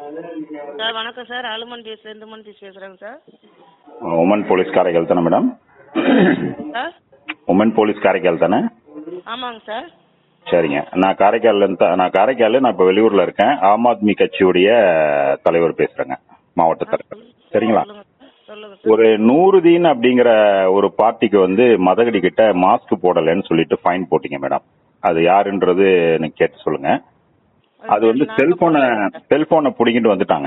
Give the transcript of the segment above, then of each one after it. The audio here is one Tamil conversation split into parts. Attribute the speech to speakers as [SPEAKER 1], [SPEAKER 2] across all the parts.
[SPEAKER 1] சார் வணக்கம் சார் ஆலுமன் பீச் ரெண்டு மணி பீச் பேசுகிறேங்க சார்
[SPEAKER 2] உமன் போலீஸ் காரைக்கால் தானே madam
[SPEAKER 1] sir
[SPEAKER 2] woman police Karaikal தானே
[SPEAKER 1] ஆமாங்க சார்
[SPEAKER 2] சரிங்க நான் காரைக்கால்ல இருந்து தான் நான் காரைக்கால் நான் இப்போ வெளியூர்ல இருக்கேன் ஆம் ஆத்மி கட்சியுடைய தலைவர் பேசுறேங்க மாவட்ட தலைவர் சரிங்களா
[SPEAKER 1] சொல்லுங்க சார் சொல்லுங்க சார்
[SPEAKER 2] ஒரு நூறுதீன் அப்படிங்கிற ஒரு பார்ட்டிக்கு வந்து மதகடி கிட்ட மாஸ்க் போடலைன்னு சொல்லிட்டு ஃபைன் போட்டீங்க மேடம் அது யாருன்றது எனக்கு கேட்டு சொல்லுங்க அது வந்து
[SPEAKER 1] நாங்க
[SPEAKER 2] செல்போனை
[SPEAKER 1] போடலைங்க சார்.
[SPEAKER 2] செல்போனை பிடிங்கிட்டு வந்துட்டாங்க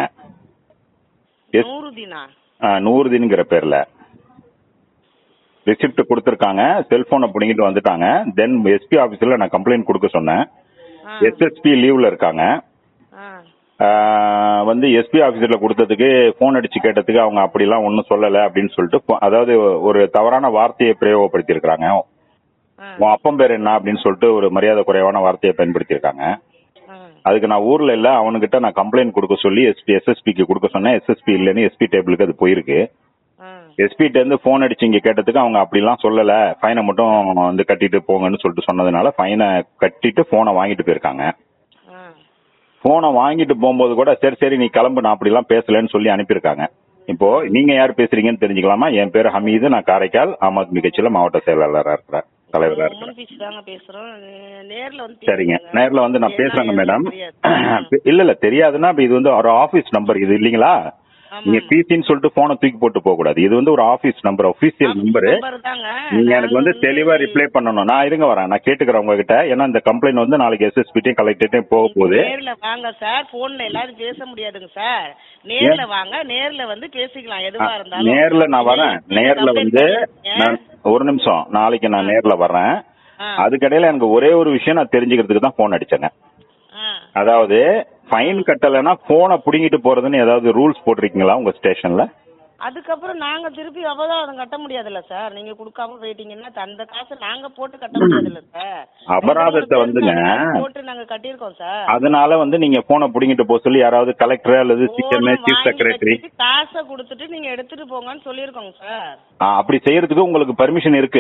[SPEAKER 2] எஸ்
[SPEAKER 1] நூறு தினா
[SPEAKER 2] நூறுதீன்ங்கிற பேர்ல ரிசிப்ட் கொடுத்துருக்காங்க செல்போனை பிடிங்கிட்டு வந்துட்டாங்க தென் எஸ்பி ஆபீஸ்ல நான் கம்ப்ளைண்ட் கொடுக்க சொன்னேன்
[SPEAKER 1] ஆ
[SPEAKER 2] எஸ்எஸ்பி லீவ்ல இருக்காங்க
[SPEAKER 1] ஆ
[SPEAKER 2] ஆஹ் வந்து எஸ்பி ஆபீஸ்ல கொடுத்ததுக்கு போன் அடிச்சு கேட்டதுக்கு அவங்க அப்படிலாம் ஒன்றும் சொல்லல அப்படின்னு சொல்லிட்டு போ- அதாவது ஒரு தவறான வார்த்தையை பிரயோகப்படுத்தி இருக்காங்க
[SPEAKER 1] ஆ
[SPEAKER 2] உன் அப்பம் பேர் என்ன அப்படின்னு சொல்லிட்டு ஒரு மரியாதை குறைவான வார்த்தையை பயன்படுத்தியிருக்காங்க
[SPEAKER 1] ஆ
[SPEAKER 2] அதுக்கு நான் ஊர்ல இல்ல அவனுகிட்ட நான் கம்ப்ளைண்ட் கொடுக்க சொல்லி எஸ்பி எஸ்எஸ்பிக்கு கொடுக்க சொன்னேன் எஸ்எஸ்பி இல்லைன்னு எஸ்பி டேபிளுக்கு அது போயிருக்கு
[SPEAKER 1] ஆ
[SPEAKER 2] எஸ்பிட்ட இருந்து போன் அடிச்சு இங்க கேட்டதுக்கு அவங்க அப்படிலாம் சொல்லல ஃபைனை மட்டும் வந்து கட்டிட்டு போங்கன்னு சொல்லிட்டு சொன்னதுனால ஃபைனை கட்டிட்டு போனை வாங்கிட்டு போயிருக்காங்க
[SPEAKER 1] ஆ
[SPEAKER 2] போனை வாங்கிட்டு போகும்போது கூட சரி சரி நீ கிளம்பு நான் அப்படிலாம் பேசலன்னு சொல்லி அனுப்பியிருக்காங்க இப்போ நீங்க யார் பேசுறீங்கன்னு தெரிஞ்சுக்கலாமா என் பேர் ஹமீது நான் காரைக்கால் ஆம் ஆத்மி கட்சியில மாவட்ட செயலாளராக இருக்கிறேன் தலைவராக இருக்கிறேன்
[SPEAKER 1] உமன் பீச் தாங்க பேசுறோம் நே- நேர்ல வந்து
[SPEAKER 2] சரிங்க
[SPEAKER 1] பேசுங்க.
[SPEAKER 2] நேர்ல வந்து நான்
[SPEAKER 1] ஏன்னா
[SPEAKER 2] பேசுறேங்க
[SPEAKER 1] எனக்கு
[SPEAKER 2] மேடம்
[SPEAKER 1] தெரியாது.
[SPEAKER 2] இல்ல இல்ல தெரியாதுன்னா இப்ப இது வந்து ஒரு ஆபீஸ் நம்பர் இது இல்லீங்களா
[SPEAKER 1] ஆமா.
[SPEAKER 2] நீங்க பிசின்னு சொல்லிட்டு போனை தூக்கி போட்டு போக கூடாது இது வந்து ஒரு office number official
[SPEAKER 1] office
[SPEAKER 2] number
[SPEAKER 1] number தாங்க.
[SPEAKER 2] நீங்க
[SPEAKER 1] நாங்க
[SPEAKER 2] எனக்கு வந்து தெளிவா ரிப்ளை பண்ணணும் நான் இருங்க வரேன் நான் கேட்டுக்கிறேன் உங்ககிட்ட ஏன்னா இந்த கம்ப்ளைண்ட் வந்து நாளைக்கு எஸ்எஸ்பிட்டையும் கலெக்டர்ட்டையும் போக போகுது
[SPEAKER 1] நேர்ல வாங்க சார் போன்ல எல்லாரும் பேச முடியாதுங்க சார் நேர்ல வாங்க நேர்ல வந்து பேசிக்கலாம் எதுவா
[SPEAKER 2] ஆ,
[SPEAKER 1] இருந்தாலும்
[SPEAKER 2] நேர்ல நான் வரேன்
[SPEAKER 1] நீங்க
[SPEAKER 2] நேர்ல
[SPEAKER 1] complaint
[SPEAKER 2] வந்து
[SPEAKER 1] பண்ணிருக்கீங்க.
[SPEAKER 2] நான் ஒரு நிமிஷம் நாளைக்கு நான் நேர்ல வர்றேன்
[SPEAKER 1] ஆ,
[SPEAKER 2] அதுக்கடையில எனக்கு ஒரே ஒரு விஷயம் நான் தெரிஞ்சுக்கிறதுக்கு தான் போன் அடிச்சேங்க
[SPEAKER 1] ஆ.
[SPEAKER 2] அதாவது ஃபைன் கட்டலைன்னா போனை புடுங்கிட்டு போறதுன்னு ஏதாவது ரூல்ஸ் போட்டிருக்கீங்களா உங்க ஸ்டேஷன்ல
[SPEAKER 1] அதுக்கப்புறம் நாங்க திருப்பி அபராதம் கட்ட முடியாதுல்ல சார் நீங்க கொடுக்காம போயிட்டீங்கன்னா அந்த காசை நாங்க போட்டு கட்ட முடியாதுல்ல சார்
[SPEAKER 2] அபராதத்தை வந்துங்க.
[SPEAKER 1] போட்டு நாங்க கட்டியிருக்கோம் சார்
[SPEAKER 2] அதனால வந்து நீங்க போனை புடுங்கிட்டு போக சொல்லி யாராவது கலெக்டர் அல்லது சிஎம்
[SPEAKER 1] போனை
[SPEAKER 2] சீஃப்
[SPEAKER 1] வாங்கி
[SPEAKER 2] செக்ரட்டரி
[SPEAKER 1] வச்சுட்டு காசை கொடுத்துட்டு நீங்க எடுத்துட்டு போங்கன்னு சொல்லியிருக்கோங்க சார்
[SPEAKER 2] அப்படி செய்யறதுக்கு உங்களுக்கு பர்மிஷன் இருக்கு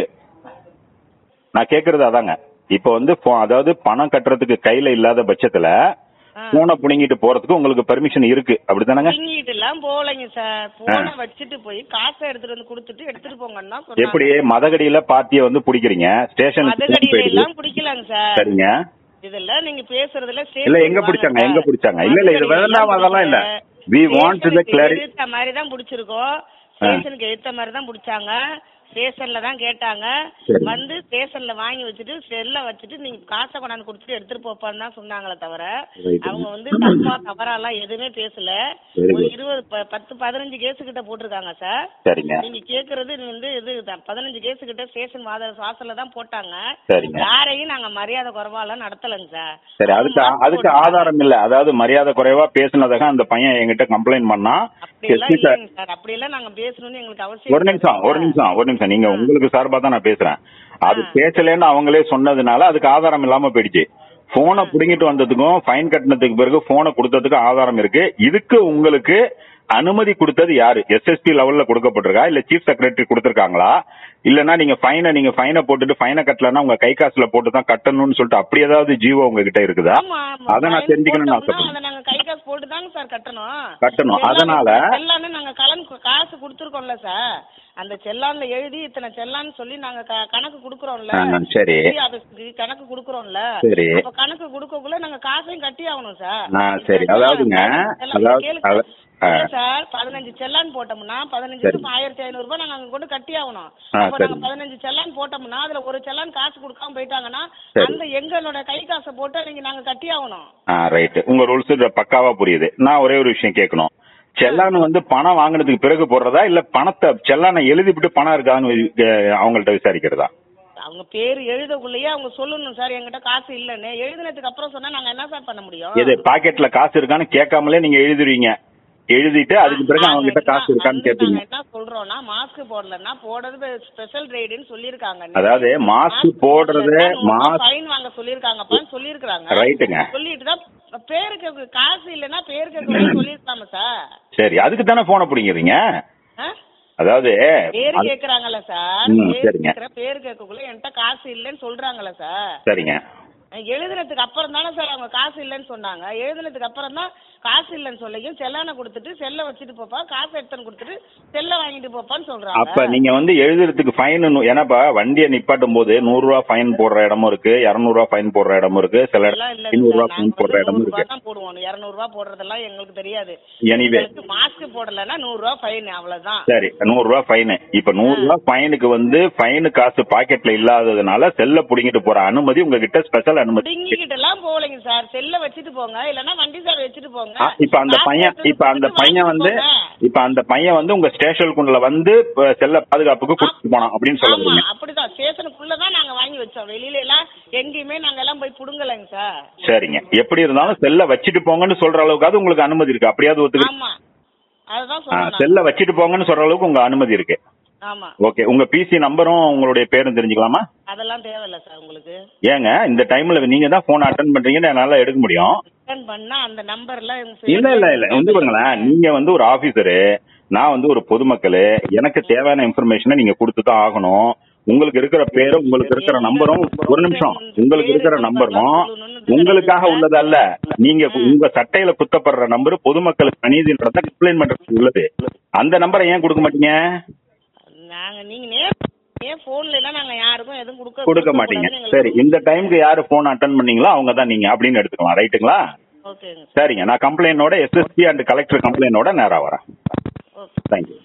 [SPEAKER 2] நான் கேக்குறது அதாங்க இப்ப வந்து pho- அதாவது பணம் கட்டுறதுக்கு கையில இல்லாத பட்சத்துல
[SPEAKER 1] ஆ.
[SPEAKER 2] போனை புடுங்கிட்டு போறதுக்கு உங்களுக்கு பர்மிஷன் இருக்கு அப்படிதானங்க
[SPEAKER 1] பிங்கிட்டு எல்லாம் போகலைங்க சார் போனை வச்சுட்டு போய் காசை எடுத்துட்டு வந்து கொடுத்துட்டு எடுத்துட்டு போங்கன்னா சொன்னாங்க.
[SPEAKER 2] எப்படி மதகடியில பார்ட்டிய வந்து பிடிக்கிறீங்க ஸ்டேஷனுக்கு phone
[SPEAKER 1] மதகடியில
[SPEAKER 2] போயிடுது
[SPEAKER 1] எல்லாம் பிடிக்கலாங்க சார்
[SPEAKER 2] சரிங்க
[SPEAKER 1] இதெல்லாம் நீங்க பேசுறதுல
[SPEAKER 2] இல்ல எங்க பிடிச்சாங்க எங்க பிடிச்சாங்க இல்ல இல்ல இது வேண்டாம் அதெல்லாம் இல்ல வி வாண்ட் த கிளாரி
[SPEAKER 1] எடுத்த மாதிரி தான் பிடிச்சிருக்கோம் ஸ்டேஷனுக்கு எடுத்த மாதிரி தான் பிடிச்சாங்க ஸ்டேஷன்ல தான் கேட்டாங்க
[SPEAKER 2] சரி.
[SPEAKER 1] வந்து ஸ்டேஷன்ல வாங்கி வச்சுட்டு செல்ல வச்சுட்டு நீங்க காசை கொண்டாந்து கொடுத்துட்டு எடுத்துட்டு போப்பான்னு தான் சொன்னாங்களே தவிர
[SPEAKER 2] Right.
[SPEAKER 1] அவங்க வந்து தப்பா தவறாலாம் எதுவுமே பேசல
[SPEAKER 2] Very
[SPEAKER 1] ஒரு
[SPEAKER 2] good.
[SPEAKER 1] இருபது ப- பத்து பதினஞ்சு கேஸ் கிட்ட போட்டிருக்காங்க சார்
[SPEAKER 2] சரிங்க
[SPEAKER 1] நீங்க கேக்குறது வந்து இது தான். பதினஞ்சு கேஸ் கிட்ட ஸ்டேஷன் வாத வாசல்ல தான் போட்டாங்க
[SPEAKER 2] சரிங்க
[SPEAKER 1] யாரையும் நாங்க மரியாதை குறைவாலாம் நடத்தலைங்க சார்
[SPEAKER 2] சரி அதுக்கு அதுக்கு ஆதாரம் இல்ல அதாவது மரியாதை குறைவா பேசினதாக அந்த பையன் என்கிட்ட கம்ப்ளைண்ட் பண்ணா
[SPEAKER 1] அப்படியெல்லாம்
[SPEAKER 2] எஸ்பி சார்
[SPEAKER 1] இல்லைங்க சார் அப்படியெல்லாம் நாங்க பேசணும்னு எங்களுக்கு அவசியம்
[SPEAKER 2] ஒரு நிமிஷம் ஒரு நிமிஷம் ஒரு நிமிஷம் நீங்க உங்களுக்கு சார்பா தான் நான் பேசுறேன் அது பேசலன்னு அவங்களே சொன்னதுனால அதுக்கு ஆதாரம் இல்லாம போயிடுச்சு போனை புடுங்கிட்டு வந்ததுக்கும் ஃபைன் கட்டினதுக்கு பிறகு போனை கொடுத்ததுக்கு ஆதாரம் இருக்கு இதுக்கு உங்களுக்கு அனுமதி கொடுத்தது யாரு எஸ்எஸ்பி லெவல்ல கொடுக்கப்பட்டிருக்கா இல்ல சீஃப் செக்ரட்டரி கொடுத்திருக்காங்களா இல்லனா நீங்க ஃபைனை நீங்க ஃபைனை போட்டுட்டு ஃபைனை கட்டலன்னா உங்க கை காசுல போட்டு தான் கட்டணும்னு சொல்லிட்டு அப்படி ஏதாவது ஜீவோ உங்ககிட்ட இருக்குதா
[SPEAKER 1] ஆமா, ஆமா.
[SPEAKER 2] அதை நான்
[SPEAKER 1] fine
[SPEAKER 2] தெரிஞ்சுக்கணும்னு
[SPEAKER 1] போட்டோம்னா
[SPEAKER 2] ஆசைப்படுறேன்
[SPEAKER 1] அதை நாங்க கை காசு போட்டு தாங்க சார் கட்டணும்
[SPEAKER 2] கட்டணும்.
[SPEAKER 1] செல்லான்
[SPEAKER 2] அதனால-
[SPEAKER 1] செல்லான்னு நாங்க கலன் காசு கொடுத்துருக்கோம்ல சார் அந்த செல்லான்ல எழுதி இத்தனை செல்லான்னு சொல்லி நாங்க க- கணக்கு குடுக்குறோம்ல
[SPEAKER 2] ஆ, சரி.
[SPEAKER 1] SB ஆபீஸ்க்கு கணக்கு குடுக்குறோம்ல
[SPEAKER 2] சரி.
[SPEAKER 1] அப்ப கணக்கு குடுக்கக்குள்ள நாங்க காசையும் கட்டி ஆகணும் சார்
[SPEAKER 2] ஆ, சரி. அதாவதுங்க,
[SPEAKER 1] செல்லான்
[SPEAKER 2] அதாவது-
[SPEAKER 1] கேளுங்க.
[SPEAKER 2] அத- ஆ.
[SPEAKER 1] இல்ல சார் பதினஞ்சு செல்லான் போட்டோம்னா பதினஞ்சு
[SPEAKER 2] சரி.
[SPEAKER 1] ஆயிரத்தி ஐநூறு ரூபாய் நாங்க அங்க கொண்டு கட்டி ஆகணும்
[SPEAKER 2] ஆ,
[SPEAKER 1] அப்ப
[SPEAKER 2] சரி.
[SPEAKER 1] நாங்க பதினஞ்சு செல்லான் போட்டோம்னா அதுல ஒரு செல்லான் காசு கொடுக்காம போயிட்டாங்கன்னா
[SPEAKER 2] சரி.
[SPEAKER 1] அந்த எங்களோட கை காசை போட்டு நீங்க நாங்க கட்டி ஆகணும்
[SPEAKER 2] ஆ ரைட் உங்க ரூல்ஸ் பக்காவா புரியுது நான் ஒரே ஒரு விஷயம் கேட்கணும் செல்லான் வந்து பணம் வாங்கினதுக்கு பிறகு போடுறதா இல்ல பணத்தை செல்லானை எழுதிவிட்டு பணம் இருக்கான்னு அஹ், அவங்கள்ட்ட விசாரிக்கிறதா
[SPEAKER 1] அவங்க பேர் எழுதக்குள்ளேயே அவங்க சொல்லணும் சார் என்கிட்ட காசு இல்லைன்னு எழுதினதுக்கு அப்புறம் சொன்னா நாங்க என்ன சார் பண்ண முடியும்
[SPEAKER 2] எது பாக்கெட்ல காசு இருக்கான்னு கேட்காமலே நீங்க எழுதுறீங்க எழுதிட்டு அதுக்கு பிறகு
[SPEAKER 1] நாங்க
[SPEAKER 2] அவங்க கிட்ட
[SPEAKER 1] என்ன-
[SPEAKER 2] காசு இருக்கான்னு
[SPEAKER 1] வந்து
[SPEAKER 2] கேட்பீங்க
[SPEAKER 1] நாங்க என்ன சொல்றோம்னா மாஸ்க் போடலன்னா போடுறது ஸ்பெஷல் ரைடுன்னு சொல்லிருக்காங்க
[SPEAKER 2] அதாவது மாஸ்க் போடுறது மாஸ்க்
[SPEAKER 1] ஃபைன் வாங்க சொல்லிருக்காங்கப்பான்னு சொல்லிருக்காங்க
[SPEAKER 2] ரைட்டுங்க
[SPEAKER 1] சொல்லிட்டு தான் பேருக்கு காசு இல்லைன்னா பேருக்கு சொல்லிருக்காம சார்
[SPEAKER 2] சரி அதுக்கு தானே போனை பிடிங்கிறீங்க
[SPEAKER 1] ஆ?
[SPEAKER 2] அதாவது
[SPEAKER 1] பேரு
[SPEAKER 2] அது-
[SPEAKER 1] கேக்குறாங்கல்ல சார்
[SPEAKER 2] ம்,
[SPEAKER 1] பேரு
[SPEAKER 2] சரிங்க.
[SPEAKER 1] கேக்குற பேரு கேட்கக்குள்ள என்கிட்ட காசு இல்லைன்னு சொல்றாங்கல்ல சார்
[SPEAKER 2] சரிங்க
[SPEAKER 1] எழுதுனதுக்கு அப்புறம் தானே சார் அவங்க காசு இல்லைன்னு சொன்னாங்க எழுதுனதுக்கு அப்புறம் தான் காசு இல்லைன்னு சொல்லியும் செல்லானை கொடுத்துட்டு செல்லை வச்சுட்டு போப்பா காசு எடுத்துன்னு கொடுத்துட்டு செல்லை வாங்கிட்டு போப்பான்னு சொல்றாங்க
[SPEAKER 2] அப்ப நீங்க வந்து எழுதுறதுக்கு ஃபைன் ஏன்னாப்பா வண்டியை நிப்பாட்டும் போது நூறு ரூபா ஃபைன் போடுற இடமும் இருக்கு இருநூறு ரூபா ஃபைன் போடுற இடமும் இருக்கு சில
[SPEAKER 1] அதெல்லாம்
[SPEAKER 2] இடம்
[SPEAKER 1] இல்லைங்க
[SPEAKER 2] ஐநூறு ரூபா
[SPEAKER 1] சார்.
[SPEAKER 2] ஃபைன்
[SPEAKER 1] நாங்க
[SPEAKER 2] போடுற
[SPEAKER 1] வந்து
[SPEAKER 2] இடமும்
[SPEAKER 1] நூறு
[SPEAKER 2] இருக்கு
[SPEAKER 1] ரூபா தான் போடுவோம் இருநூறு ரூபா போடுறதெல்லாம் எங்களுக்கு தெரியாது
[SPEAKER 2] எனிவே
[SPEAKER 1] மாஸ்க் போடலைன்னா நூறு ரூபா ஃபைன் அவ்வளவுதான்
[SPEAKER 2] சரி நூறு ரூபா ஃபைனு இப்ப நூறு ரூபா ஃபைனுக்கு வந்து ஃபைனு காசு பாக்கெட்ல இல்லாததுனால செல்ல புடிங்கிட்டு போற அனுமதி உங்ககிட்ட ஸ்பெஷல் அனுமதி இருக்கு.
[SPEAKER 1] பிடிங்கிக்கிட்டு எல்லாம் போகலைங்க சார் செல்ல வச்சுட்டு போங்க இல்லன்னா வண்டி சார் வச்சுட்டு போங்க
[SPEAKER 2] ஆ, இப்ப அந்த
[SPEAKER 1] காசு
[SPEAKER 2] பையன்
[SPEAKER 1] எடுத்துட்டு
[SPEAKER 2] இப்ப அந்த
[SPEAKER 1] போயிட்டு
[SPEAKER 2] பையன் வந்து
[SPEAKER 1] வாங்கிட்டு போங்க.
[SPEAKER 2] இப்ப அந்த பையன் வந்து உங்க ஸ்டேஷனுக்குள்ள வந்து இப்ப செல்ல பாதுகாப்புக்கு கூட்டிட்டு போனான் அப்படின்னு சொல்ல
[SPEAKER 1] ஆமா
[SPEAKER 2] முடியும்
[SPEAKER 1] அப்படிதான் ஸ்டேஷனுக்குள்ள தான் நாங்க வாங்கி வச்சோம் வெளியில எல்லாம் எங்கேயுமே நாங்க எல்லாம் போய் புடுங்கலைங்க சார்
[SPEAKER 2] சரிங்க எப்படி இருந்தாலும் செல்ல வச்சுட்டு போங்கன்னு சொல்ற அளவுக்காவது உங்களுக்கு அனுமதி இருக்கு அப்படியாவது ஒத்துக்க
[SPEAKER 1] ஆமா அதுதான்
[SPEAKER 2] ஆ,
[SPEAKER 1] சொல்றேன்
[SPEAKER 2] செல்ல வச்சுட்டு போங்கன்னு சொல்ற அளவுக்கு உங்க அனுமதி இருக்கு
[SPEAKER 1] ஆமா
[SPEAKER 2] ஓகே உங்க பிசி நம்பரும் உங்களுடைய பேரும் தெரிஞ்சுக்கலாமா
[SPEAKER 1] அதெல்லாம் தேவையில்ல சார் உங்களுக்கு
[SPEAKER 2] ஏங்க இந்த டைம்ல நீங்க தான் போன் அட்டன் பண்றீங்கன்னு என்னால எடுக்க முடியும்
[SPEAKER 1] ரிட்டர்ன் பண்ணா அந்த நம்பர்ல
[SPEAKER 2] இல்ல இல்ல இல்ல வந்து பாருங்களேன் நீங்க வந்து ஒரு ஆபீசரு நான் வந்து ஒரு பொதுமக்கள் எனக்கு தேவையான இன்ஃபர்மேஷனை நீங்க கொடுத்து தான் ஆகணும் உங்களுக்கு இருக்கிற பேரும் உங்களுக்கு இருக்கிற நம்பரும் ஒரு நிமிஷம் உங்களுக்கு இருக்கிற நம்பரும் உங்களுக்காக உள்ளதல்ல நீங்க உங்க சட்டையில குத்தப்படுற நம்பர் பொதுமக்களுக்கு அநீதின்றத கம்ப்ளைண்ட் பண்றதுக்கு உள்ளது அந்த நம்பரை ஏன் கொடுக்க மாட்டீங்க
[SPEAKER 1] நாங்க நீங்க நேர் ஏன் போன்ல எல்லாம் நாங்க யாருக்கும் எதுவும் கொடுக்க
[SPEAKER 2] கொடுக்க மாட்டீங்க சரி இந்த டைம்க்கு யாரு போன் அட்டன் பண்ணீங்களோ அவங்க தான் நீங்க அப்படின்னு எடுத்துக்கலாம் ரைட்டுங்களா
[SPEAKER 1] ஓகேங்க
[SPEAKER 2] சரிங்க நான் கம்ப்ளைண்டோட எஸ்எஸ்பி அண்ட் கலெக்டர் கம்ப்ளைண்டோட நேரா வரேன்
[SPEAKER 1] ஓகே
[SPEAKER 2] தேங்க்யூ